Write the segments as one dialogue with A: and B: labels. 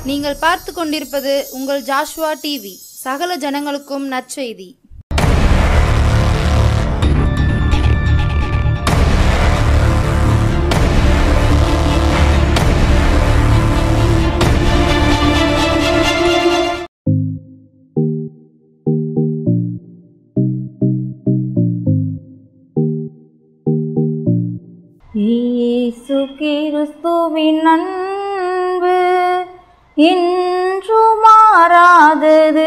A: நீங்கள் பார்த்து கொண்டிருப்பது உங்கள் ஜாஷ்வா டிவி சகல ஜனங்களுக்கும் நற்செய்தி
B: இயேசு கிறிஸ்துவின் அன்பு இன்று மாறாதது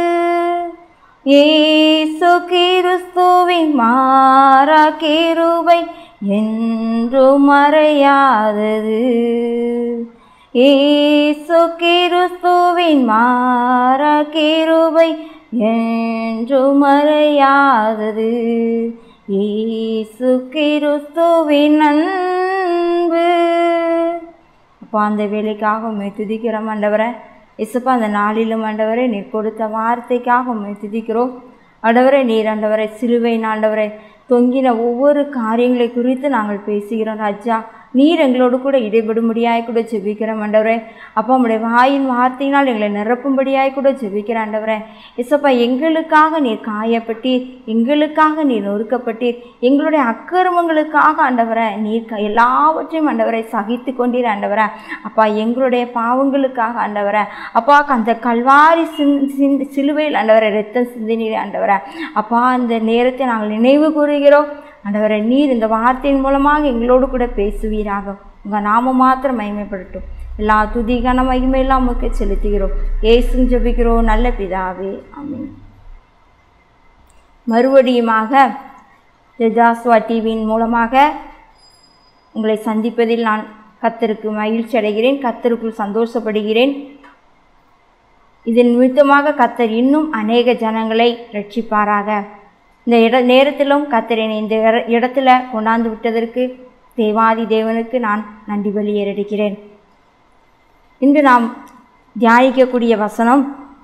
B: இயேசு கிறிஸ்துவின் மாறா கிருபை என்று மறையாதது இயேசு கிறிஸ்துவின் மாறா கிருபை என்று மறையாதது இயேசு கிறிஸ்துவின் அன்பு அப்போ அந்த வேலைக்காக உண்மை துதிக்கிறோம் ஆண்டவரை இசப்பா அந்த நாளிலும் ஆண்டவரை நீர் கொடுத்த வார்த்தைக்காக உண்மை துதிக்கிறோம் ஆண்டவரை நீர் ஆண்டவரை சிலுவை ஆண்டவரை தொங்கின ஒவ்வொரு காரியங்களை குறித்து நாங்கள் பேசுகிறோம் ராஜா நீர் எங்களோடு கூட இடைபடும்படியாய் கூட ஜெபிக்கிறோம் ஆண்டவரே அப்பா உம்முடைய வாயின் வார்த்தையினால் எங்களை நிரப்பும்படியாய் கூட ஜெபிக்கிற ஆண்டவரே இசப்பா எங்களுக்காக நீர் காயப்பட்டீர் எங்களுக்காக நீர் நொறுக்கப்பட்டீர் எங்களுடைய அக்கிரமங்களுக்காக ஆண்டவரை நீர் க- எல்லாவற்றையும் ஆண்டவரை சகித்து கொண்டீர் ஆண்டவரே அப்பா எங்களுடைய பாவங்களுக்காக ஆண்டவரே அப்பா அந்த கல்வாரி சிந் சிந் சிலுவையில் ஆண்டவரை ரத்தம் சிந்தினீர் ஆண்டவரே அப்பா அந்த நேரத்தை நாங்கள் நினைவு கூறுகிறோம் ஆண்டவரை நீர் இந்த வார்த்தையின் மூலமாக எங்களோடு கூட பேசுவீராக உங்கள் நாம மாத்திரம் மகிமைப்படட்டும் எல்லா துதி கன மகிமையெல்லாம் உமக்கு செலுத்துகிறோம் ஏசும் ஜெபிக்கிறோம் நல்ல பிதாவே ஆமென் மறுபடியுமாக ஜாஸ்வா டிவியின் மூலமாக உங்களை சந்திப்பதில் நான் கத்தருக்கு மகிழ்ச்சி அடைகிறேன் கத்தருக்குள் சந்தோஷப்படுகிறேன் இதன் நிமித்தமாக கத்தர் இன்னும் அநேக ஜனங்களை ரட்சிப்பாராக இந்த இட நேரத்திலும் கத்தர் என்னை இந்த இட- இடத்துல கொண்டாந்து விட்டதற்கு தேவாதி தேவனுக்கு நான் நன்றி பலி ஏறெடுக்கிறேன் இன்று நாம் தியானிக்கக்கூடிய வசனம்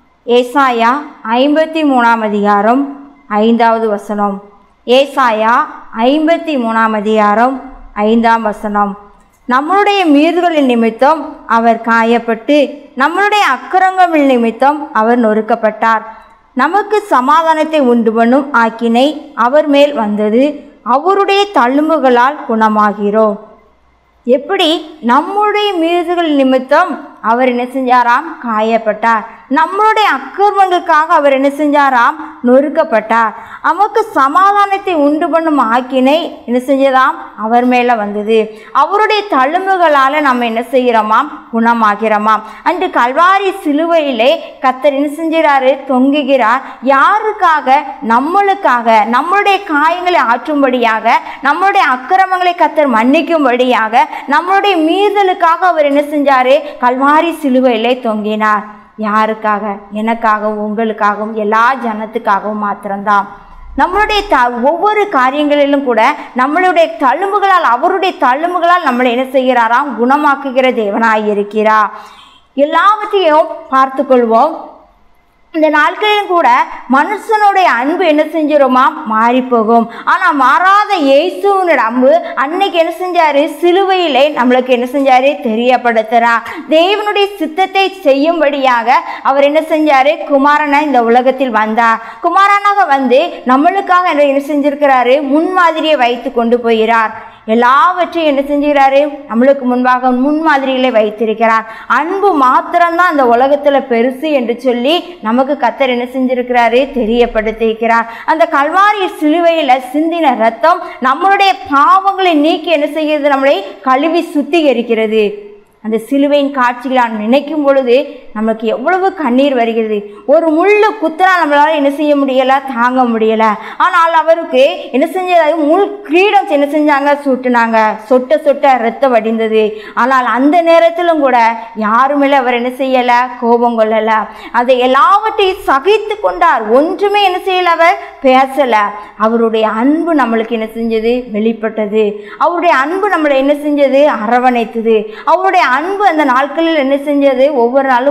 B: ஏசாயா ஐம்பத்தி மூணாம் அதிகாரம் ஐந்தாவது வசனம் ஏசாயா ஐம்பத்தி மூணாம் அதிகாரம் ஐந்தாம் வசனம் நம்மளுடைய மீறுகளின் நிமித்தம் அவர் காயப்பட்டு நம்மளுடைய அக்கிரங்களின் நிமித்தம் அவர் நொறுக்கப்பட்டார் நமக்கு சமாதானத்தை உண்டு பண்ணும் ஆக்கினை அவர் மேல் வந்தது அவருடைய தழும்புகளால் குணமாகிறோம் எப்படி நம்முடைய மீறுதல் நிமித்தம் அவர் என்ன செஞ்சாராம் காயப்பட்டார் நம்மளுடைய அக்கிரமங்களுக்காக அவர் என்ன செஞ்சாராம் நொறுக்கப்பட்டார் நமக்கு சமாதானத்தை உண்டு பண்ணும் ஆக்கினை என்ன செஞ்சதாம் அவர் மேலே வந்தது அவருடைய தழும்புகளால் நம்ம என்ன செய்கிறோமாம் குணமாகிறோமாம் அன்று கல்வாரி சிலுவையிலே கத்தர் என்ன செஞ்சிறாரு தொங்குகிறார் யாருக்காக நம்மளுக்காக நம்மளுடைய காயங்களை ஆற்றும்படியாக நம்மளுடைய அக்கிரமங்களை கத்தர் மன்னிக்கும்படியாக நம்மளுடைய மீறலுக்காக அவர் என்ன செஞ்சாரு கல்வாரி சிலுவையிலே தொங்கினார் யாருக்காக எனக்காகவும் உங்களுக்காகவும் எல்லா ஜனத்துக்காகவும் மாத்திரம்தான் நம்மளுடைய த ஒவ்வொரு காரியங்களிலும் கூட நம்மளுடைய தழும்புகளால் அவருடைய தழும்புகளால் நம்மளை என்ன செய்கிறாராம் குணமாக்குகிற தேவனாய் இருக்கிறார் எல்லாவற்றையும் பார்த்து கொள்வோம் இந்த நாட்களிலும் கூட மனுஷனுடைய அன்பு என்ன செஞ்சிருமா மாறி போகும் ஆனால் மாறாத இயேசுவனோட அன்பு அன்னைக்கு என்ன செஞ்சாரு சிலுவையிலே நம்மளுக்கு என்ன செஞ்சாரு தெரியப்படுத்துறா தேவனுடைய சித்தத்தை செய்யும்படியாக அவர் என்ன செஞ்சாரு குமாரனா இந்த உலகத்தில் வந்தார் குமாரனாக வந்து நம்மளுக்காக என்ன செஞ்சிருக்கிறாரு முன்மாதிரியை வைத்து கொண்டு போகிறார் எல்லாவற்றையும் என்ன செஞ்சுக்கிறாரு நம்மளுக்கு முன்பாக முன்மாதிரிகளை வைத்திருக்கிறார் அன்பு மாத்திரம்தான் அந்த உலகத்துல பெருசு என்று சொல்லி நமக்கு கத்தர் என்ன செஞ்சிருக்கிறாரு தெரியப்படுத்தியிருக்கிறார் அந்த கல்வாரி சிலுவையில சிந்தின ரத்தம் நம்மளுடைய பாவங்களை நீக்கி என்ன செய்கிறது நம்மளை கழுவி சுத்திகரிக்கிறது அந்த சிலுவையின் காட்சிகளை நான் நினைக்கும் பொழுது நமக்கு எவ்வளவு கண்ணீர் வருகிறது ஒரு முள்ளு குத்துனா நம்மளால என்ன செய்ய முடியல தாங்க முடியல ஆனால் அவருக்கு என்ன செஞ்சது முள் கிரீடம் என்ன செஞ்சாங்க சுட்டுனாங்க சொட்ட சொட்ட ரத்தம் வடிந்தது ஆனால் அந்த நேரத்திலும் கூட யாருமே அவர் என்ன செய்யல கோபம் கொள்ளல அதை எல்லாவற்றையும் சகித்து கொண்டார் ஒன்றுமே என்ன செய்யல அவர் பேசல அவருடைய அன்பு நம்மளுக்கு என்ன செஞ்சது வெளிப்பட்டது அவருடைய அன்பு நம்மளை என்ன செஞ்சது அரவணைத்தது அவருடைய அன்பு அந்த நாட்களில் என்ன செஞ்சது ஒவ்வொரு நாளும்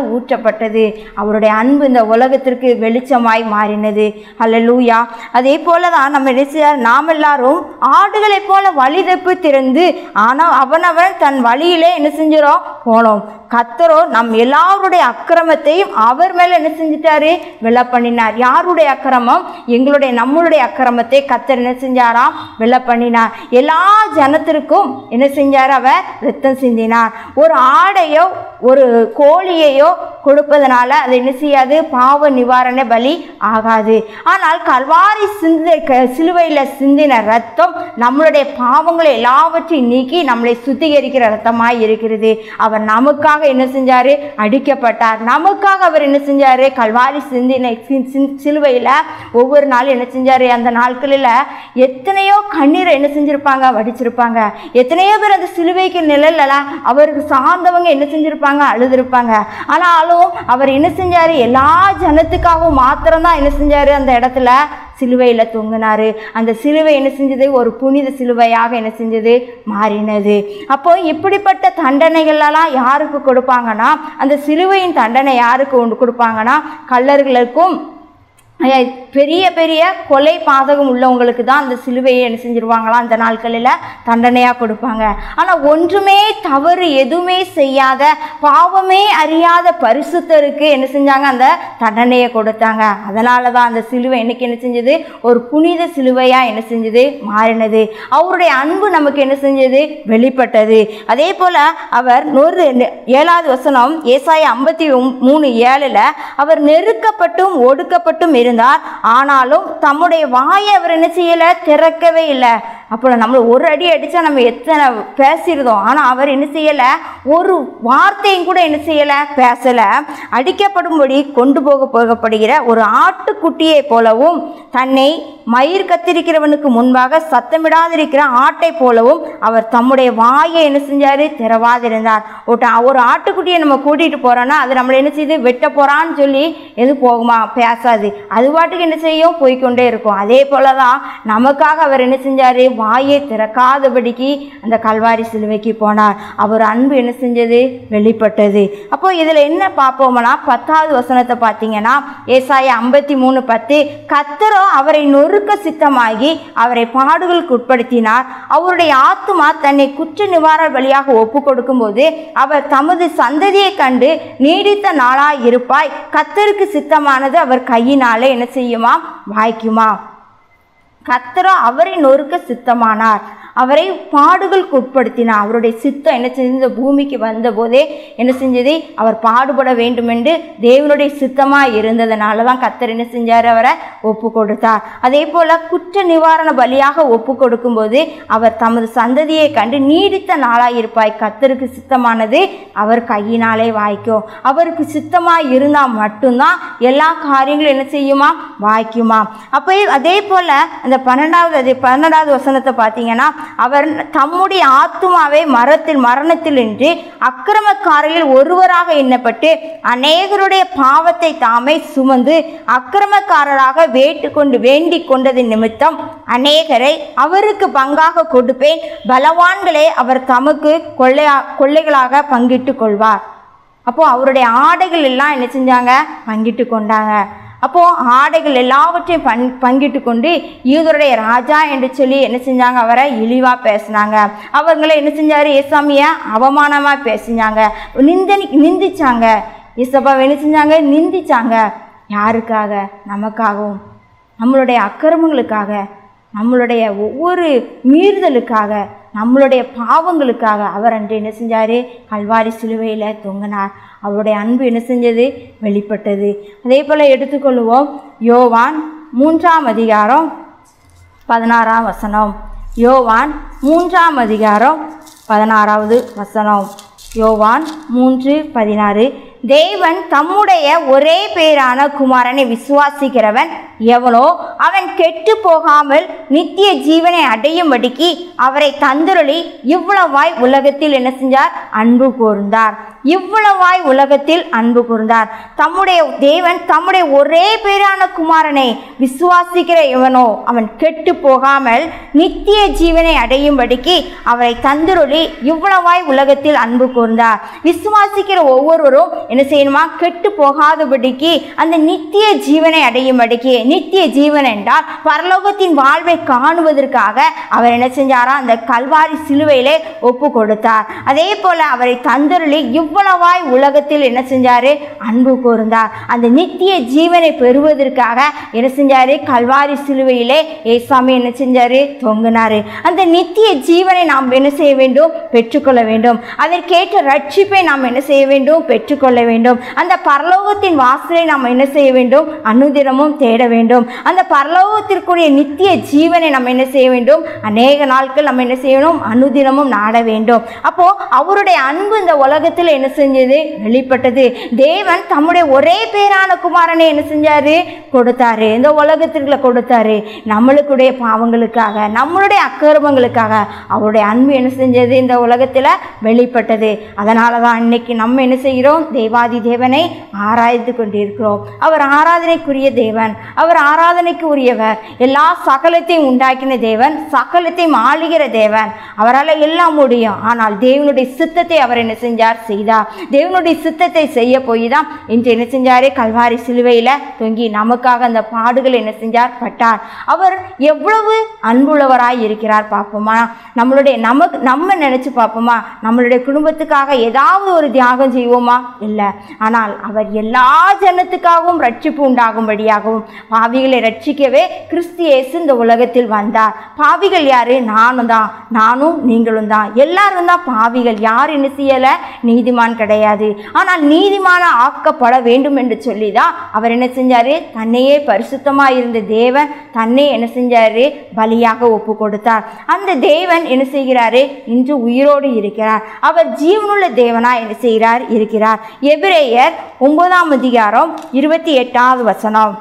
B: ஊற்றப்பட்டது அவருடைய அன்பு இந்த உலகத்திற்கு வெளிச்சமாய் மாறினது அல்லேலூயா அதே போல தான் நம்ம என்ன செய்ய- நாம் எல்லாரும் ஆடுகளைப் போல வழி தப்பி திறந்து ஆனால் அவனவன் தன் வழியிலே என்ன செஞ்சிடும் போனோம் கத்தரோ நம் எல்லாருடைய அக்கிரமத்தையும் அவர் மேல என்ன செஞ்சிட்டாரு வெள்ள பண்ணினார் யாருடைய அக்கிரமம் எங்களுடைய நம்மளுடைய அக்கிரமத்தை கத்தர் என்ன செஞ்சாராம் வெள்ள பண்ணினார் எல்லா ஜனத்திற்கும் என்ன செஞ்சார் அவர் ரத்தம் சிந்தினார் ஒரு ஆடையோ ஒரு கோழியையோ கொடுப்பதனால அது என்ன செய்யாது பாவ நிவாரண பலி ஆகாது ஆனால் கல்வாரி சிந்த க- சிலுவையில் சிந்தின ரத்தம் நம்மளுடைய பாவங்களை எல்லாவற்றையும் நீக்கி நம்மளை சுத்திகரிக்கிற ரத்தமாய் இருக்கிறது அவர் நமக்காக என்ன செஞ்சாரு அடிக்கப்பட்டார் நமக்காக அவர் என்ன செஞ்சாரு கல்வாரி சிந்தின சி- சி- சிலுவையில் ஒவ்வொரு நாளும் என்ன செஞ்சாரு அந்த நாட்களில் எத்தனையோ கண்ணீரை என்ன செஞ்சிருப்பாங்க வடிச்சிருப்பாங்க எத்தனையோ பேர் அந்த சிலுவைக்கு நிழல்ல அவருக்கு சார்ந்தவங்க என்ன செஞ்சிருப்பாங்க அழுதுருப்பாங்க ஆனாலும் அவர் என்ன செஞ்சாரு எல்லா ஜனத்துக்காகவும் மாத்திரம்தான் என்ன செஞ்சாரு அந்த இடத்துல சிலுவையில் தொங்கினாரு அந்த சிலுவை என்ன செஞ்சது ஒரு புனித சிலுவையாக என்ன செஞ்சது மாறினது அப்போ இப்படிப்பட்ட தண்டனைகளெல்லாம் யாருக்கு கொடுப்பாங்கன்னா அந்த சிலுவையின் தண்டனை யாருக்கு உண்டு கொடுப்பாங்கன்னா கள்ளர்களுக்கும் ஐயா, பெரிய பெரிய கொலை பாதகம் உள்ளவங்களுக்கு தான் அந்த சிலுவையை என்ன செஞ்சிருவாங்களாம் அந்த நாட்களில் தண்டனையாக கொடுப்பாங்க ஆனால் ஒன்றுமே தவறு எதுவுமே செய்யாத பாவமே அறியாத பரிசுத்தருக்கு என்ன செஞ்சாங்க அந்த தண்டனையை கொடுத்தாங்க அதனால தான் அந்த சிலுவை என்னைக்கு என்ன செஞ்சது ஒரு புனித சிலுவையாக என்ன செஞ்சது மாறினது அவருடைய அன்பு நமக்கு என்ன செஞ்சது வெளிப்பட்டது அதே போல் அவர் நூறு ஏழாவது வசனம் ஏசாய ஐம்பத்தி மூணு ஏழில் அவர் நெருக்கப்பட்டும் ஒடுக்கப்பட்டும் இருந்தார் ஆனாலும் தம்முடைய வாயை அவர் என்ன செய்யலை திறக்கவே இல்லை அப்புறம் நம்ம ஒரு அடி அடித்தா நம்ம எத்தனை பேசியிருந்தோம் ஆனால் அவர் என்ன செய்யலை ஒரு வார்த்தையும் கூட என்ன செய்யலை பேசலை அடிக்கப்படும்படி கொண்டு போக போகப்படுகிற ஒரு ஆட்டுக்குட்டியை போலவும் தன்னை மயிர் கத்திரிக்கிறவனுக்கு முன்பாக சத்தமிடாதிருக்கிற ஆட்டை போலவும் அவர் தம்முடைய வாயை என்ன செஞ்சாரு திறவாதிருந்தார் ஒரு ஒரு ஆட்டுக்குட்டியை நம்ம கூட்டிகிட்டு போகிறோன்னா அது நம்மளை என்ன செய்யுது வெட்ட போகிறான்னு சொல்லி எது போகுமா பேசாது அது பாட்டுக்கு என்ன செய்யும் போய்க்கொண்டே இருக்கும் அதே போல தான் நமக்காக அவர் என்ன செஞ்சாரு வாயை திறக்காதபடிக்கு அந்த கல்வாரி சிலுவைக்கு போனார் அவர் அன்பு என்ன செஞ்சது வெளிப்பட்டது அப்போ இதில் என்ன பார்ப்போம்னா பத்தாவது வசனத்தை பார்த்தீங்கன்னா ஏசாய ஐம்பத்தி மூணு பத்து கத்தரோ அவரை நொறுக்க சித்தமாகி அவரை பாடுகளுக்கு உட்படுத்தினார் அவருடைய ஆத்துமா தன்னை குற்ற நிவாரண வழியாக ஒப்பு கொடுக்கும்போது அவர் தமது சந்ததியை கண்டு நீடித்த நாளாய் இருப்பாய் கத்தருக்கு சித்தமானது அவர் கையினாலே என்ன செய்யுமா வாய்க்குமா கத்தரோ அவரை நொறுக்க சித்தமானார் அவரை பாடுகளுக்கு உட்படுத்தினார் அவருடைய சித்தம் என்ன செஞ்சது இந்த பூமிக்கு வந்தபோதே என்ன செஞ்சது அவர் பாடுபட வேண்டும் என்று தேவனுடைய சித்தமாக இருந்ததுனால தான் கத்தர் என்ன செஞ்சார் அவரை ஒப்பு கொடுத்தார் அதே போல் குற்ற நிவாரண பலியாக ஒப்பு கொடுக்கும்போது அவர் தமது சந்ததியை கண்டு நீடித்த நாளாய் இருப்பாய் கத்தருக்கு சித்தமானது அவர் கையினாலே வாய்க்கும் அவருக்கு சித்தமாக இருந்தால் மட்டும்தான் எல்லா காரியங்களும் என்ன செய்யுமா வாய்க்குமா அப்போ அதே போல் அந்த பன்னெண்டாவது அதே பன்னெண்டாவது வசனத்தை பார்த்தீங்கன்னா அவர் தம்முடைய ஆத்துமாவை மரத்தில் மரணத்தில் இன்றி அக்கிரமக்காரரில் ஒருவராக எண்ணப்பட்டு அநேகருடைய பாவத்தை தாமே சுமந்து அக்கிரமக்காரராக வேட்டுக்கொண்டு வேண்டிக் கொண்டதின் நிமித்தம் அநேகரை அவருக்கு பங்காக கொடுப்பேன் பலவான்களே அவர் தமக்கு கொள்ளையா கொள்ளைகளாக பங்கிட்டு கொள்வார் அப்போ அவருடைய ஆடைகள் எல்லாம் என்ன செஞ்சாங்க பங்கிட்டு கொண்டாங்க அப்போ ஆடைகள் எல்லாவற்றையும் பங் பங்கிட்டு கொண்டு யூதருடைய ராஜா என்று சொல்லி என்ன செஞ்சாங்க அவரை இழிவா பேசினாங்க அவங்கள என்ன செஞ்சாரு ஏசாமிய அவமானமா பேசினாங்க நிந்தனி நிந்திச்சாங்க இசப்பா என்ன செஞ்சாங்க நிந்திச்சாங்க யாருக்காக நமக்காகவும் நம்மளுடைய அக்கிரமங்களுக்காக நம்மளுடைய ஒவ்வொரு மீறுதலுக்காக நம்மளுடைய பாவங்களுக்காக அவர் அன்று என்ன செஞ்சார் கல்வாரி சிலுவையில் தொங்கினார் அவருடைய அன்பு என்ன செஞ்சது வெளிப்பட்டது அதே போல் எடுத்துக்கொள்வோம் யோவான் மூன்றாம் அதிகாரம் பதினாறாம் வசனம் யோவான் மூன்றாம் அதிகாரம் பதினாறாவது வசனம் யோவான் மூன்று பதினாறு தேவன் தம்முடைய ஒரே பேரான குமாரனை விசுவாசிக்கிறவன் எவனோ அவன் கெட்டு போகாமல் நித்திய ஜீவனை அடையும்படிக்கு அவரை தந்துருளி இவ்வளவாய் உலகத்தில் என்ன செஞ்சார் அன்பு கூர்ந்தார் இவ்வளவாய் உலகத்தில் அன்பு கூர்ந்தார் தம்முடைய தேவன் தம்முடைய ஒரே பேரான குமாரனை விசுவாசிக்கிற எவனோ அவன் கெட்டு போகாமல் நித்திய ஜீவனை அடையும்படிக்கு அவரை தந்துருளி இவ்வளவாய் உலகத்தில் அன்பு கூர்ந்தார் விசுவாசிக்கிற ஒவ்வொருவரும் என்ன செய்யணுமா கெட்டு போகாதபடிக்கு அந்த நித்திய ஜீவனை அடையும்படிக்கு நித்திய ஜீவன் என்றால் பரலோகத்தின் வாழ்வை காணுவதற்காக அவர் என்ன செஞ்சாரா அந்த கல்வாரி சிலுவையிலே ஒப்பு கொடுத்தார் அதே போல அவரை தந்தருளி இவ்வளவாய் உலகத்தில் என்ன செஞ்சாரு அன்பு கூர்ந்தார் அந்த நித்திய ஜீவனை பெறுவதற்காக என்ன செஞ்சாரு கல்வாரி சிலுவையிலே ஏசாமி என்ன செஞ்சாரு தொங்கினாரு அந்த நித்திய ஜீவனை நாம் என்ன செய்ய வேண்டும் பெற்றுக்கொள்ள வேண்டும் அதற்கேற்ற ரட்சிப்பை நாம் என்ன செய்ய வேண்டும் பெற்றுக்கொள்ள வேண்டும் அந்த பரலோகத்தின் வாசலை நாம் என்ன செய்ய வேண்டும் அனுதினமும் தேட வேண்டும் அந்த பரலோகத்திற்குரிய நித்திய ஜீவனை நம்ம என்ன செய்ய வேண்டும் அநேக நாட்கள் நம்ம என்ன செய்யணும் அனுதினமும் நாட வேண்டும் அப்போ அவருடைய அன்பு இந்த உலகத்தில் என்ன செஞ்சது வெளிப்பட்டது தேவன் தம்முடைய ஒரே பேரான குமாரனை என்ன செஞ்சாரு கொடுத்தாரு இந்த உலகத்திற்குள்ள கொடுத்தாரு நம்மளுக்குடைய பாவங்களுக்காக நம்மளுடைய அக்கிரமங்களுக்காக அவருடைய அன்பு என்ன செஞ்சது இந்த உலகத்தில் வெளிப்பட்டது அதனால தான் இன்னைக்கு நம்ம என்ன செய்கிறோம் தேவாதி தேவனை ஆராய்ந்து கொண்டிருக்கிறோம் அவர் ஆராதனைக்குரிய தேவன் அவர் ஆராதனைக்கு உரியவர் எல்லா சகலத்தையும் உண்டாக்கின தேவன் சகலத்தையும் ஆளுகிற தேவன் அவரால் எல்லாம் முடியும் ஆனால் தேவனுடைய சித்தத்தை அவர் என்ன செஞ்சார் செய்தார் தேவனுடைய சித்தத்தை செய்ய போய் தான் இன்று என்ன செஞ்சாரு கல்வாரி சிலுவையில் தொங்கி நமக்காக அந்த பாடுகள் என்ன செஞ்சார் பட்டார் அவர் எவ்வளவு அன்புள்ளவராய் இருக்கிறார் பார்ப்போமா நம்மளுடைய நமக்கு நம்ம நினச்சி பார்ப்போமா நம்மளுடைய குடும்பத்துக்காக ஏதாவது ஒரு தியாகம் செய்வோமா இல்லை ஆனால் அவர் எல்லா ஜனத்துக்காகவும் ரட்சிப்பு உண்டாகும்படியாகவும் பாவிகளை ரட்சிக்கவே கிறிஸ்து இயேசு இந்த உலகத்தில் வந்தார் பாவிகள் யாரு நானும் தான் நானும் நீங்களும் தான் எல்லாரும் தான் பாவிகள் யார் என்ன செய்யலை நீதிமான் கிடையாது ஆனால் நீதிமான ஆக்கப்பட வேண்டும் என்று சொல்லி தான் அவர் என்ன செஞ்சாரு தன்னையே பரிசுத்தமாக இருந்த தேவன் தன்னை என்ன செஞ்சாரு பலியாக ஒப்பு கொடுத்தார் அந்த தேவன் என்ன செய்கிறாரு இன்று உயிரோடு இருக்கிறார் அவர் ஜீவனுள்ள தேவனா என்ன செய்கிறார் இருக்கிறார் எபிரேயர் ஒன்பதாம் அதிகாரம் இருபத்தி எட்டாவது வசனம்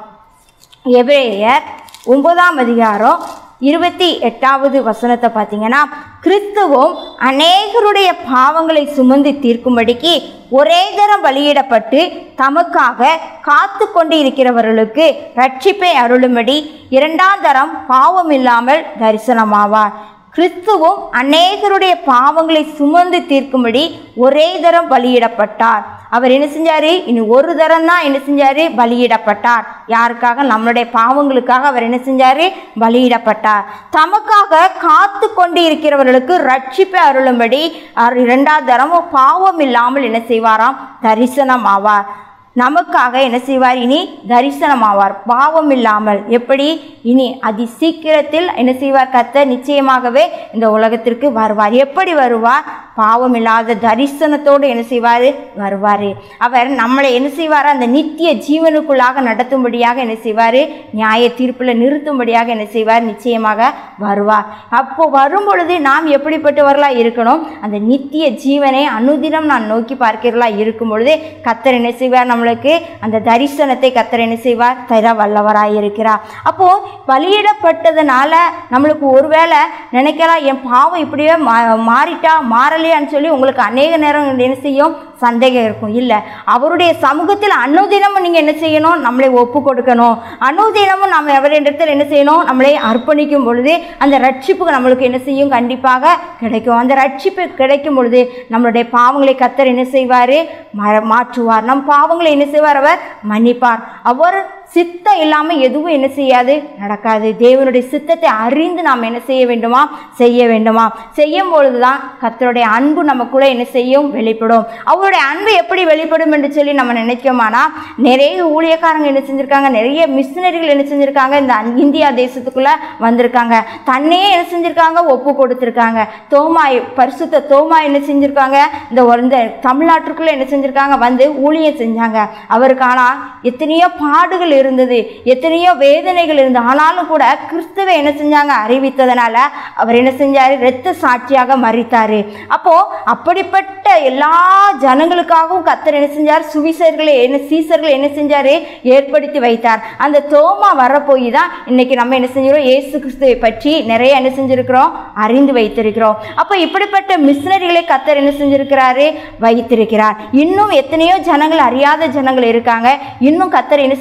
B: எபிரேயர் ஒன்பதாம் அதிகாரம் இருபத்தி எட்டாவது வசனத்தை பார்த்தீங்கன்னா கிறிஸ்துவும் அநேகருடைய பாவங்களை சுமந்து தீர்க்கும்படிக்கு ஒரே தரம் பலியிடப்பட்டு தமக்காக காத்து கொண்டு இருக்கிறவர்களுக்கு ரட்சிப்பை அருளும்படி இரண்டாம் தரம் பாவம் இல்லாமல் தரிசனமாவார் கிறிஸ்துவும் அநேகருடைய பாவங்களை சுமந்து தீர்க்கும்படி ஒரே தரம் பலியிடப்பட்டார் அவர் என்ன செஞ்சாரு இனி ஒரு தரம் தான் என்ன செஞ்சாரு பலியிடப்பட்டார் யாருக்காக நம்மளுடைய பாவங்களுக்காக அவர் என்ன செஞ்சாரு பலியிடப்பட்டார் தமக்காக காத்து கொண்டு இருக்கிறவர்களுக்கு ரட்சிப்பை அருளும்படி அவர் இரண்டாவது தரமும் பாவம் இல்லாமல் என்ன செய்வாராம் தரிசனம் ஆவார் நமக்காக என்ன செய்வார் இனி தரிசனமாவார் பாவம் இல்லாமல் எப்படி இனி அதி சீக்கிரத்தில் என்ன செய்வார் கர்த்தர் நிச்சயமாகவே இந்த உலகத்திற்கு வருவார் எப்படி வருவார் பாவம் இல்லாத தரிசனத்தோடு என்ன செய்வார் வருவார் அவர் நம்மளை என்ன செய்வார் அந்த நித்திய ஜீவனுக்குள்ளாக நடத்தும்படியாக என்ன செய்வார் நியாய தீர்ப்பில் நிறுத்தும்படியாக என்ன செய்வார் நிச்சயமாக வருவார் அப்போ வரும் பொழுது நாம் எப்படிப்பட்டவர்களாக இருக்கணும் அந்த நித்திய ஜீவனை அனுதினம் நான் நோக்கி பார்க்கிறவர்களா இருக்கும் பொழுது கத்தர் என்ன செய்வார் நம்மளுக்கு அந்த தரிசனத்தை கத்தர் என்ன செய்வார் தர வல்லவராய் இருக்கிறார் அப்போ பலியிடப்பட்டதுனால நம்மளுக்கு ஒருவேளை நினைக்கலாம் என் பாவம் இப்படியே மா மாறிட்டா மாறலையான்னு சொல்லி உங்களுக்கு அநேக நேரம் என்ன செய்யும் சந்தேகம் இருக்கும் இல்லை அவருடைய சமூகத்தில் அனுதினமும் நீங்கள் என்ன செய்யணும் நம்மளை ஒப்பு கொடுக்கணும் அனுதினமும் நம்ம எவரிடத்தில் என்ன செய்யணும் நம்மளை அர்ப்பணிக்கும் பொழுது அந்த ரட்சிப்பு நம்மளுக்கு என்ன செய்யும் கண்டிப்பாக கிடைக்கும் அந்த ரட்சிப்பு கிடைக்கும் பொழுது நம்மளுடைய பாவங்களை கத்தர் என்ன செய்வார் மாற்றுவார் நம் பாவங்களை என்ன செய்வார் அவர் மன்னிப்பார் அவர் சித்தம் இல்லாமல் எதுவும் என்ன செய்யாது நடக்காது தேவனுடைய சித்தத்தை அறிந்து நாம் என்ன செய்ய வேண்டுமா செய்ய வேண்டுமா செய்யும் பொழுது தான் கத்தருடைய அன்பு நமக்குள்ள என்ன செய்யும் வெளிப்படும் அவருடைய அன்பு எப்படி வெளிப்படும் என்று சொல்லி நம்ம நினைக்கோமானா நிறைய ஊழியக்காரங்க என்ன செஞ்சுருக்காங்க நிறைய மிஷினரிகள் என்ன செஞ்சுருக்காங்க இந்த அந்- இந்தியா தேசத்துக்குள்ள வந்திருக்காங்க தன்னையே என்ன செஞ்சுருக்காங்க ஒப்பு கொடுத்துருக்காங்க தோமாய் பரிசுத்த தோமா என்ன செஞ்சுருக்காங்க இந்த ஒரு- இந்த தமிழ்நாட்டுக்குள்ள என்ன செஞ்சுருக்காங்க வந்து ஊழியம் செஞ்சாங்க அவருக்கு ஆனால் எத்தனையோ பாடுகள் இருந்தது எத்தனையோ வேதனைகள் இருந்தது ஆனாலும் கூட கிறிஸ்துவை என்ன செஞ்சாங்க அறிவித்ததனால அவர் என்ன செஞ்சாரு இரத்த சாட்சியாக மறித்தாரு அப்போ அப்படிப்பட்ட எல்லா ஜனங்களுக்காகவும் கத்தர் என்ன செஞ்சார் சுவிசர்களை என்ன சீசர்களை என்ன செஞ்சாரு ஏற்படுத்தி வைத்தார் அந்த தோமா வரப்போய் தான் இன்னைக்கு நம்ம என்ன செஞ்சிருக்கோம் இயேசு கிறிஸ்துவை பற்றி நிறைய என்ன செஞ்சிருக்கிறோம் அறிந்து வைத்திருக்கிறோம் அப்போ இப்படிப்பட்ட மிஷினரிகளை கத்தர் என்ன செஞ்சிருக்கிறாரு வைத்திருக்கிறார் இன்னும் எத்தனையோ ஜனங்கள் அறியாத ஜனங்கள் இருக்காங்க இன்னும் கத்தர் என்ன செஞ்சிருக்கிறாங்க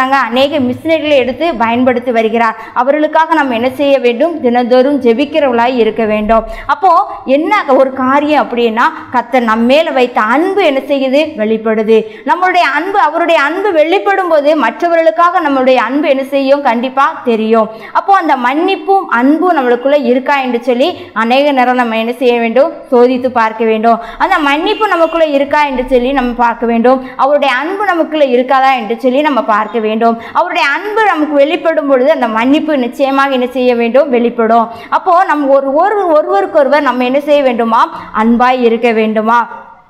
B: செய்கிறாங்க அநேக மிஷினரிகளை எடுத்து பயன்படுத்தி வருகிறார் அவர்களுக்காக நம்ம என்ன செய்ய வேண்டும் தினந்தோறும் ஜெபிக்கிறவர்களாய் இருக்க வேண்டும் அப்போ என்ன ஒரு காரியம் அப்படின்னா கத்தர் நம்ம மேல வைத்த அன்பு என்ன செய்யுது வெளிப்படுது நம்மளுடைய அன்பு அவருடைய அன்பு வெளிப்படும் போது மற்றவர்களுக்காக நம்மளுடைய அன்பு என்ன செய்யும் கண்டிப்பா தெரியும் அப்போ அந்த மன்னிப்பும் அன்பும் நம்மளுக்குள்ள இருக்கா என்று சொல்லி அநேக நேரம் நம்ம என்ன செய்ய வேண்டும் சோதித்து பார்க்க வேண்டும் அந்த மன்னிப்பு நமக்குள்ள இருக்கா என்று சொல்லி நம்ம பார்க்க வேண்டும் அவருடைய அன்பு நமக்குள்ள இருக்காதா என்று சொல்லி நம்ம பார்க்க வேண்டும் அவருடைய அன்பு நமக்கு வெளிப்படும் பொழுது அந்த மன்னிப்பு நிச்சயமாக என்ன செய்ய வேண்டும் வெளிப்படும் அப்போ நம்ம ஒரு ஒரு ஒருவருக்கொருவர் நம்ம என்ன செய்ய வேண்டுமா அன்பாய் இருக்க வேண்டுமா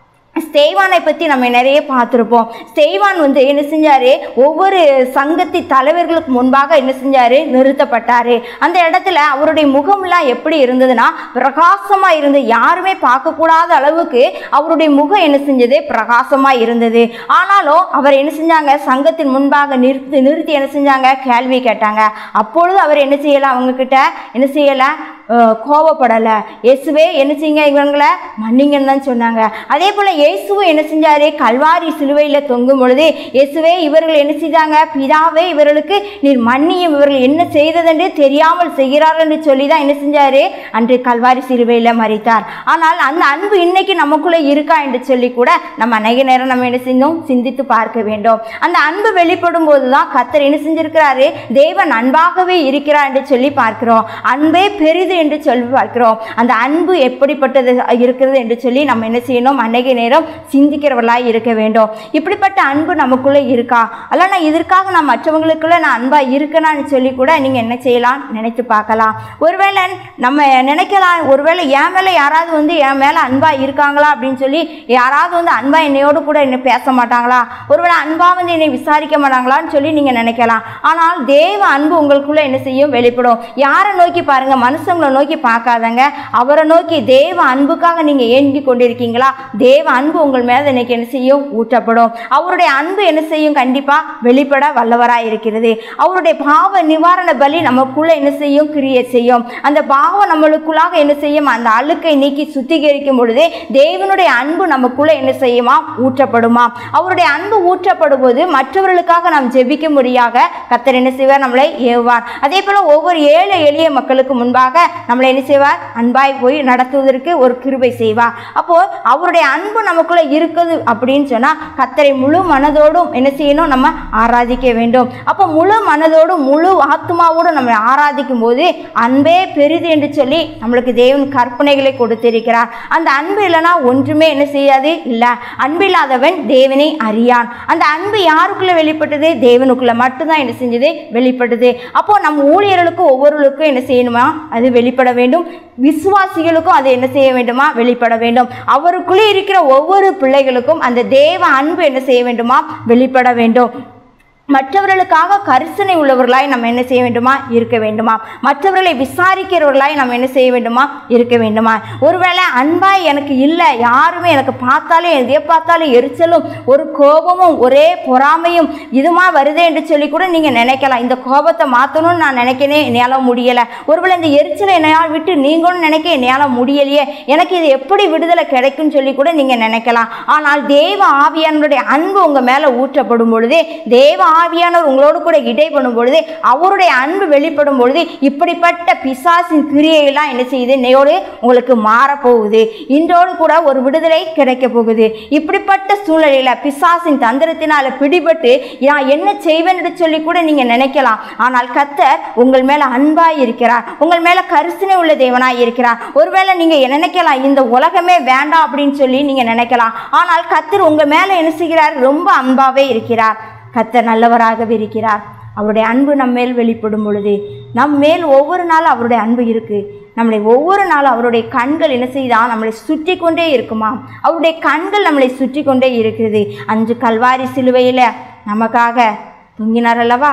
B: ஸ்தேவானை பற்றி நம்ம நிறைய பார்த்துருப்போம் ஸ்தேவான் வந்து என்ன செஞ்சாரு ஒவ்வொரு சங்கத்தி தலைவர்களுக்கு முன்பாக என்ன செஞ்சாரு நிறுத்தப்பட்டாரு அந்த இடத்துல அவருடைய முகம்லாம் எப்படி இருந்ததுன்னா பிரகாசமா இருந்து யாருமே பார்க்கக்கூடாத அளவுக்கு அவருடைய முகம் என்ன செஞ்சது பிரகாசமா இருந்தது ஆனாலும் அவர் என்ன செஞ்சாங்க சங்கத்தின் முன்பாக நிறுத்தி நிறுத்தி என்ன செஞ்சாங்க கேள்வி கேட்டாங்க அப்பொழுது அவர் என்ன செய்யல அவங்க கிட்ட என்ன செய்யல அஹ், கோவப்படல இயேசுவே என்ன செய்யுங்க இவங்களை மன்னிங்கன்னு தான் சொன்னாங்க அதே போல இயேசுவும் என்ன செஞ்சாரு கல்வாரி சிலுவையில் தொங்கும் பொழுது இயேசுவே இவர்கள் என்ன செய்தாங்க பிதாவே இவர்களுக்கு நீர் மன்னியும் இவர்கள் என்ன செய்ததென்று தெரியாமல் செய்கிறார்கள் என்று சொல்லி தான் என்ன செஞ்சாரு அன்று கல்வாரி சிலுவையில் மறித்தார் ஆனால் அந்த அன்பு இன்னைக்கு நமக்குள்ள இருக்கா என்று சொல்லி கூட நம்ம அநேக நேரம் நம்ம என்ன செய்யணும் சிந்தித்து பார்க்க வேண்டும் அந்த அன்பு வெளிப்படும் போது தான் கத்தர் என்ன செஞ்சிருக்கிறாரு தேவன் அன்பாகவே இருக்கிறார் என்று சொல்லி பார்க்கிறோம் அன்பே பெரிது என்று சொல்லி பார்க்கிறோம் அந்த அன்பு எப்படிப்பட்டது இருக்கிறது என்று சொல்லி நம்ம என்ன செய்யணும் அநேக நேரம் சிந்திக்கிறவர்களாய் இருக்க வேண்டும் இப்படிப்பட்ட அன்பு நமக்குள்ளே இருக்கா அல்ல நான் இதற்காக நான் மற்றவங்களுக்குள்ள நான் அன்பா இருக்கேனான்னு சொல்லி கூட நீங்க என்ன செய்யலாம் நினைத்து பார்க்கலாம் ஒருவேளை நம்ம நினைக்கலாம் ஒருவேளை என் மேல யாராவது வந்து என் மேல அன்பா இருக்காங்களா அப்படின்னு சொல்லி யாராவது வந்து அன்பா என்னையோடு கூட என்ன பேச மாட்டாங்களா ஒருவேளை அன்பா வந்து என்னை விசாரிக்க மாட்டாங்களான்னு சொல்லி நீங்க நினைக்கலாம் ஆனால் தேவ அன்பு உங்களுக்குள்ள என்ன செய்யும் வெளிப்படும் யாரை நோக்கி பாருங்க மனுஷங்களை நோக்கி பார்க்காதங்க அவரை நோக்கி தேவ அன்புக்காக நீங்க ஏங்கி கொண்டிருக்கீங்களா தேவ அன்பு உங்கள் மேல இன்னைக்கு என்ன செய்யும் ஊற்றப்படும் அவருடைய அன்பு என்ன செய்யும் கண்டிப்பா வெளிப்பட வல்லவராய் இருக்கிறது அவருடைய பாவ நிவாரண பலி நமக்குள்ள என்ன செய்யும் கிரியை செய்யும் அந்த பாவம் நம்மளுக்குள்ளாக என்ன செய்யும் அந்த அழுக்கை நீக்கி சுத்திகரிக்கும் பொழுது தேவனுடைய அன்பு நமக்குள்ள என்ன செய்யுமா ஊற்றப்படுமா அவருடைய அன்பு ஊற்றப்படும் போது மற்றவர்களுக்காக நாம் ஜெபிக்கும்படியாக கத்தர் என்ன செய்வார் நம்மளை ஏவுவார் அதே போல ஒவ்வொரு ஏழை எளிய மக்களுக்கு முன்பாக நம்மளை என்ன செய்வார் அன்பாய் போய் நடத்துவதற்கு ஒரு கிருபை செய்வார் அப்போ அவருடைய அன்பு நமக்குள்ள இருக்குது அப்படின்னு சொன்னா கத்தரை முழு மனதோடும் என்ன செய்யணும் நம்ம ஆராதிக்க வேண்டும் அப்போ முழு மனதோடும் முழு ஆத்மாவோடும் நம்ம ஆராதிக்கும் போது அன்பே பெரிது என்று சொல்லி நம்மளுக்கு தேவன் கற்பனைகளை கொடுத்திருக்கிறார் அந்த அன்பு இல்லைன்னா ஒன்றுமே என்ன செய்யாது இல்லை அன்பில்லாதவன் தேவனை அறியான் அந்த அன்பு யாருக்குள்ள வெளிப்பட்டது தேவனுக்குள்ள மட்டும்தான் என்ன செஞ்சது வெளிப்பட்டது அப்போ நம்ம ஊழியர்களுக்கு ஒவ்வொருவருக்கும் என்ன செய்யணுமா அது வெளிப்பட வேண்டும் விசுவாசிகளுக்கும் அது என்ன செய்ய வேண்டுமா வெளிப்பட வேண்டும் அவருக்குள்ளே இருக்கிற ஒவ்வொரு பிள்ளைகளுக்கும் அந்த தேவ அன்பு என்ன செய்ய வேண்டுமா வெளிப்பட வேண்டும் மற்றவர்களுக்காக கரிசனை உள்ளவர்களாய் நம்ம என்ன செய்ய வேண்டுமா இருக்க வேண்டுமா மற்றவர்களை விசாரிக்கிறவர்களாய் நம்ம என்ன செய்ய வேண்டுமா இருக்க வேண்டுமா ஒருவேளை அன்பாய் எனக்கு இல்லை யாருமே எனக்கு பார்த்தாலே எதையோ பார்த்தாலும் எரிச்சலும் ஒரு கோபமும் ஒரே பொறாமையும் இதுமா வருதே என்று சொல்லி கூட நீங்கள் நினைக்கலாம் இந்த கோபத்தை மாற்றணும்னு நான் நினைக்கிறேன் என்னால் முடியலை ஒருவேளை இந்த எரிச்சலை என்னால் விட்டு நீங்களும் நினைக்க என்னால் முடியலையே எனக்கு இது எப்படி விடுதலை கிடைக்கும்னு சொல்லி கூட நீங்கள் நினைக்கலாம் ஆனால் தேவ ஆவியானவருடைய அன்பு உங்கள் மேலே ஊற்றப்படும் பொழுது தேவ ஆவியானவர் உங்களோடு கூட இடை பண்ணும் பொழுது அவருடைய அன்பு வெளிப்படும் பொழுது இப்படிப்பட்ட பிசாசின் கிரியையெல்லாம் என்ன செய்யுது இன்னையோடு உங்களுக்கு மாறப்போகுது இன்றோடு கூட ஒரு விடுதலை கிடைக்க போகுது இப்படிப்பட்ட சூழ்நிலையில பிசாசின் தந்திரத்தினால பிடிபட்டு நான் என்ன செய்வேன் என்று சொல்லி கூட நீங்க நினைக்கலாம் ஆனால் கத்தர் உங்கள் மேல அன்பாய் இருக்கிறார் உங்கள் மேல கரிசனை உள்ள தேவனாய் இருக்கிறார் ஒருவேளை நீங்க நினைக்கலாம் இந்த உலகமே வேண்டாம் அப்படின்னு சொல்லி நீங்க நினைக்கலாம் ஆனால் கத்தர் உங்க மேல என்ன செய்கிறார் ரொம்ப அன்பாவே இருக்கிறார் கத்தர் நல்லவராகவே இருக்கிறார் அவருடைய அன்பு நம்ம மேல் வெளிப்படும் பொழுது நம் மேல் ஒவ்வொரு நாளும் அவருடைய அன்பு இருக்கு நம்மளை ஒவ்வொரு நாளும் அவருடைய கண்கள் என்ன செய்தா நம்மளை சுற்றி கொண்டே இருக்குமா அவருடைய கண்கள் நம்மளை சுற்றி கொண்டே இருக்கிறது அஞ்சு கல்வாரி சிலுவையில் நமக்காக தொங்கினார் அல்லவா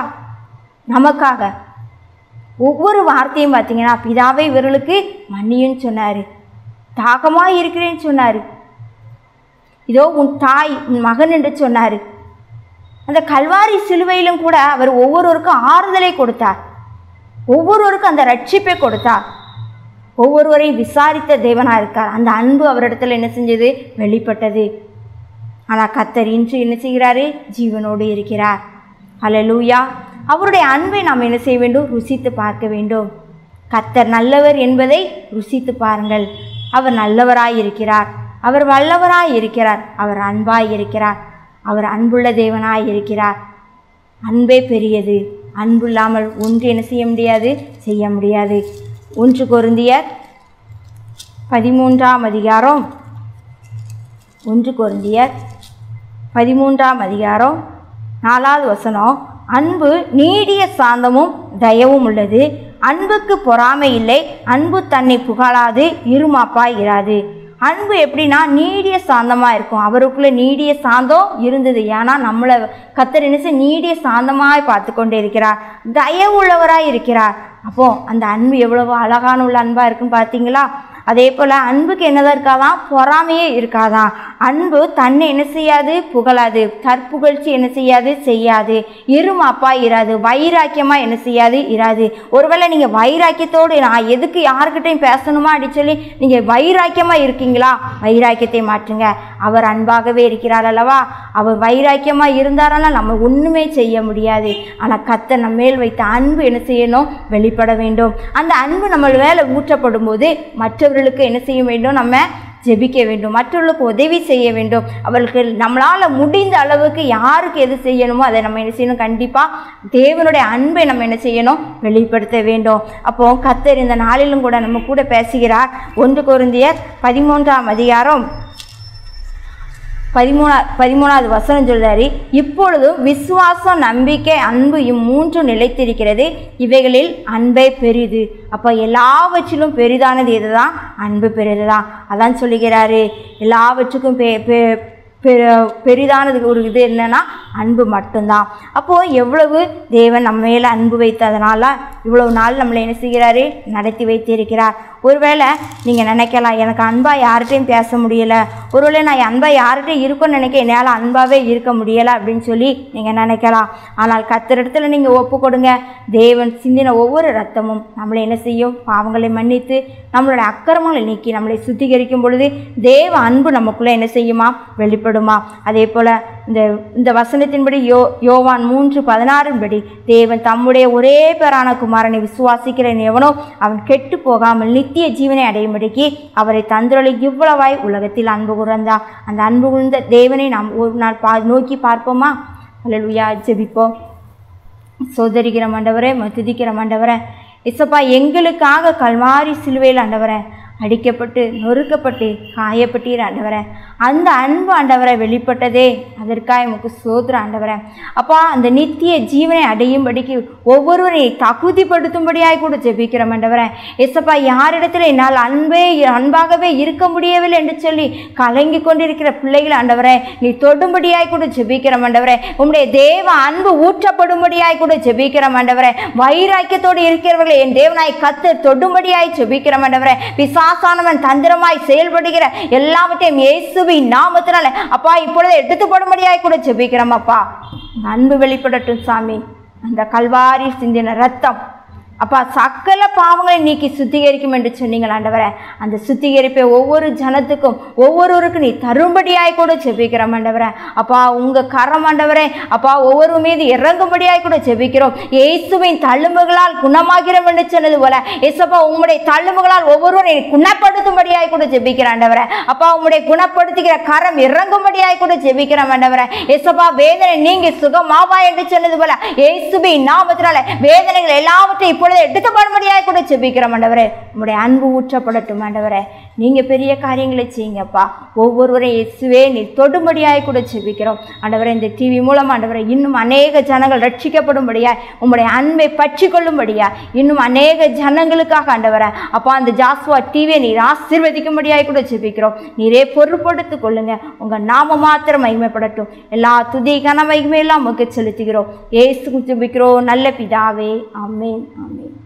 B: நமக்காக ஒவ்வொரு வார்த்தையும் பார்த்தீங்கன்னா பிதாவை இவர்களுக்கு மன்னியும் சொன்னார் தாகமாக இருக்கிறேன்னு சொன்னார் இதோ உன் தாய் உன் மகன் என்று சொன்னார் அந்த கல்வாரி சிலுவையிலும் கூட அவர் ஒவ்வொருவருக்கும் ஆறுதலை கொடுத்தார் ஒவ்வொருவருக்கும் அந்த ரட்சிப்பை கொடுத்தார் ஒவ்வொருவரையும் விசாரித்த தேவனாக இருக்கார் அந்த அன்பு அவரிடத்துல என்ன செஞ்சது வெளிப்பட்டது ஆனால் கத்தர் இன்று என்ன செய்கிறாரு ஜீவனோடு இருக்கிறார் ஹalleluya அவருடைய அன்பை நாம் என்ன செய்ய வேண்டும் ருசித்து பார்க்க வேண்டும் கர்த்தர் நல்லவர் என்பதை ருசித்து பாருங்கள் அவர் நல்லவராய் இருக்கிறார் அவர் வல்லவராய் இருக்கிறார் அவர் அன்பாய் இருக்கிறார் அவர் அன்புள்ள தேவனாய் இருக்கிறார் அன்பே பெரியது அன்பு இல்லாமல் ஒன்று என்ன செய்ய முடியாது செய்ய முடியாது ஒன்று கொருந்தியர் பதிமூன்றாம் அதிகாரம் ஒன்று கொருந்தியர் பதிமூன்றாம் அதிகாரம் நாலாவது வசனம் அன்பு நீடிய சாந்தமும் தயவும் உள்ளது அன்புக்கு பொறாமை இல்லை அன்பு தன்னை புகழாது இருமாப்பாய் இராது அன்பு எப்படின்னா நீடிய சாந்தமாக இருக்கும் அவருக்குள்ளே நீடிய சாந்தம் இருந்தது ஏன்னா நம்மளை கத்தர் என்ன செய்ய நீடிய சாந்தமாய் பார்த்து கொண்டே இருக்கிறார் தயவுள்ளவராய் இருக்கிறார் அப்போ அந்த அன்பு எவ்வளவு அழகான உள்ள அன்பாக இருக்குன்னு பார்த்தீங்களா அதே போல் அன்புக்கு என்னதான் இருக்காதான் பொறாமையே இருக்காதான் அன்பு தன்னை என்ன செய்யாது புகழாது தற்புகழ்ச்சி என்ன செய்யாது செய்யாது இருமாப்பா இராது வைராக்கியமாக என்ன செய்யாது இராது ஒருவேளை நீங்கள் வைராக்கியத்தோடு நான் எதுக்கு யாருக்கிட்டையும் பேசணுமா அப்படி சொல்லி நீங்கள் வைராக்கியமாக இருக்கீங்களா வைராக்கியத்தை மாற்றுங்க அவர் அன்பாகவே இருக்கிறார் அல்லவா அவர் வைராக்கியமாக இருந்தாரனா நம்ம ஒன்றுமே செய்ய முடியாது ஆனால் கத்த நம்ம மேல் வைத்த அன்பு என்ன செய்யணும் வெளிப்பட வேண்டும் அந்த அன்பு நம்ம மேலே ஊற்றப்படும் போது மற்றவர்களுக்கு என்ன செய்ய வேண்டும் நம்ம ஜெபிக்க வேண்டும் மற்றவர்களுக்கு உதவி செய்ய வேண்டும் அவர்களுக்கு நம்மளால் முடிந்த அளவுக்கு யாருக்கு எது செய்யணுமோ அதை நம்ம என்ன செய்யணும் கண்டிப்பாக தேவனுடைய அன்பை நம்ம என்ன செய்யணும் வெளிப்படுத்த வேண்டும் அப்போ கத்தர் இந்த நாளிலும் கூட நம்ம கூட பேசுகிறார் ஒன்று கொருந்தியர் பதிமூன்றாம் அதிகாரம் பதிமூணா பதிமூணாவது வசனம் சொல்றாரு இப்பொழுதும் விசுவாசம் நம்பிக்கை அன்பு இம்மூன்று நிலைத்திருக்கிறது இவைகளில் அன்பே பெரிது அப்போ எல்லாவற்றிலும் பெரிதானது எதுதான் அன்பு பெரிதுதான் அதான் சொல்லுகிறாரு எல்லாவற்றுக்கும் பெ பெ- பெ- பெரிதானது ஒரு இது என்னன்னா அன்பு மட்டும்தான் அப்போது எவ்வளவு தேவன் நம்ம மேலே அன்பு வைத்ததுனால இவ்வளவு நாள் நம்மளை என்ன செய்கிறாரு நடத்தி வைத்திருக்கிறார் ஒருவேளை நீங்கள் நினைக்கலாம் எனக்கு அன்பாக யார்கிட்டையும் பேச முடியலை ஒருவேளை நான் அன்பாக யார்கிட்டையும் இருக்கும்னு நினைக்க என்னால் அன்பாகவே இருக்க முடியலை அப்படின்னு சொல்லி நீங்கள் நினைக்கலாம் ஆனால் கத்திர இடத்துல நீங்கள் ஒப்பு கொடுங்க தேவன் சிந்தின ஒவ்வொரு ரத்தமும் நம்மளை என்ன செய்யும் பாவங்களை மன்னித்து நம்மளுடைய அக்கிரமங்களை நீக்கி நம்மளை சுத்திகரிக்கும் பொழுது தேவ அன்பு நமக்குள்ளே என்ன செய்யுமா வெளிப்படுமா அதே போல் இந்த இந்த வசனத்தின்படி யோ யோவான் மூன்று பதினாறின்படி தேவன் தம்முடைய ஒரே பேரான குமாரனை விசுவாசிக்கிறேன் எவனோ அவன் கெட்டு போகாமல் நித்திய ஜீவனை அடையும்படிக்கு அவரை தந்திரொலி இவ்வளவாய் உலகத்தில் அன்பு கூர்ந்தா அந்த அன்பு கூர்ந்த தேவனை நாம் ஒரு நாள் பா நோக்கி பார்ப்போமா அல்லேலூயா ஜெபிப்போம் சோதரிக்கிற மண்டவரே துதிக்கிற மண்டவரே இசப்பா எங்களுக்காக கல்வாரி சிலுவையில் ஆண்டவரே அடிக்கப்பட்டு நொறுக்கப்பட்டு காயப்பட்டீர் ஆண்டவரே அந்த அன்பு ஆண்டவரை வெளிப்பட்டதே அதற்காக உமக்கு சோதர ஆண்டவரே அப்பா அந்த நித்திய ஜீவனை அடையும்படிக்கு ஒவ்வொருவரை தகுதிப்படுத்தும்படியாய் கூட ஜெபிக்கிறோம் ஆண்டவரே எசப்பா யாரிடத்தில் என்னால் அன்பே அன்பாகவே இருக்க முடியவில்லை என்று சொல்லி கலங்கி கொண்டிருக்கிற பிள்ளைகள் ஆண்டவரே நீ தொடும்படியாய் கூட ஜெபிக்கிறோம் ஆண்டவரே உம்முடைய தேவ அன்பு ஊற்றப்படும்படியாய் கூட ஜெபிக்கிறோம் ஆண்டவரே வைராக்கியத்தோடு இருக்கிறவர்களை என் தேவனாய் கத்து தொடும்படியாய் ஜெபிக்கிறோம் ஆண்டவரே பிசாசானவன் தந்திரமாய் செயல்படுகிற எல்லாவற்றையும் இயேசுவின் நாமத்தினால அப்பா இப்பொழுது எடுத்து போடும்படியாய் கூட ஜெபிக்கிறோம் அப்பா அன்பு வெளிப்படட்டும் சாமி அந்த கல்வாரி சிந்தின ரத்தம் அப்பா சக்கல பாவங்களை நீக்கி சுத்திகரிக்கும் என்று சொன்னீங்கள் ஆண்டவரே அந்த சுத்திகரிப்பை ஒவ்வொரு ஜனத்துக்கும் ஒவ்வொருவருக்கும் நீ தரும்படியாய் கூட ஜெபிக்கிறோம் ஆண்டவரே அப்பா உங்க கரம் ஆண்டவரே அப்பா ஒவ்வொரு மீது இறங்கும்படியாய் கூட ஜெபிக்கிறோம் இயேசுவின் தள்ளுமுகளால் குணமாகிறோம் என்று சொன்னது போல ஏசப்பா உம்முடைய தள்ளுமுகளால் ஒவ்வொருவரை குணப்படுத்தும்படியாய் கூட ஜெபிக்கிற ஆண்டவரே அப்பா உம்முடைய குணப்படுத்துகிற கரம் இறங்கும்படியாய் கூட ஜெபிக்கிறோம் ஆண்டவரே ஏசப்பா வேதனை நீங்க சுகமாவா என்று சொன்னது போல இயேசுவின் நாமத்தினால வேதனைகள் எல்லாவற்றையும் இப்பொழுது எடுத்து போடும்படியாய் கூட ஜெபிக்கிறோம் ஆண்டவரே உம்முடைய அன்பு ஊற்றப்படட்டும் ஆண்டவரே நீங்க பெரிய காரியங்களை செய்யுங்கப்பா ஒவ்வொருவரையும் இயேசுவே நீ தொடும்படியாய் கூட ஜெபிக்கிறோம் ஆண்டவரே இந்த டிவி மூலம் ஆண்டவரே இன்னும் அநேக ஜனங்கள் ரட்சிக்கப்படும்படியாய் உம்முடைய அன்பை பற்றி கொள்ளும்படியா இன்னும் அநேக ஜனங்களுக்காக ஆண்டவரே அப்பா அந்த ஜாஸ்வா டிவியை நீர் ஆசீர்வதிக்கும்படியாய் கூட ஜெபிக்கிறோம் நீரே பொறுப்படுத்திக் கொள்ளுங்க உங்க நாம மாத்திரம் மகிமைப்படட்டும் எல்லா துதி கன மகிமையெல்லாம் உமக்கு செலுத்துகிறோம் ஏசு ஜெபிக்கிறோம் நல்ல பிதாவே ஆமென் ஆமென்